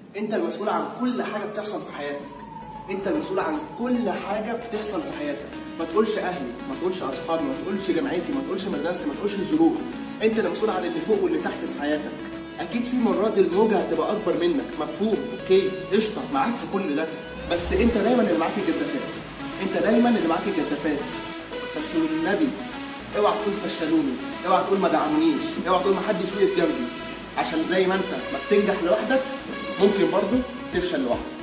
انت المسؤول عن كل حاجه بتحصل في حياتك انت المسؤول عن كل حاجه بتحصل في حياتك ما تقولش اهلي ما تقولش اصحابي ما تقولش جامعتي ما تقولش مدرستي ما تقولش الظروف انت المسؤول عن اللي فوق واللي تحت في حياتك اكيد في مرات الموجه هتبقى اكبر منك مفهوم اوكي قشطه معاك في كل ده بس انت دايما اللي معاك الجدافات انت دايما اللي معاك الجدافات بس والنبي اوعى تقول فشلوني اوعى تقول ما دعمونيش اوعى تقول ما حدش وقف جنبي عشان زي ما انت ما بتنجح لوحدك ممكن برضه تفشل لوحدك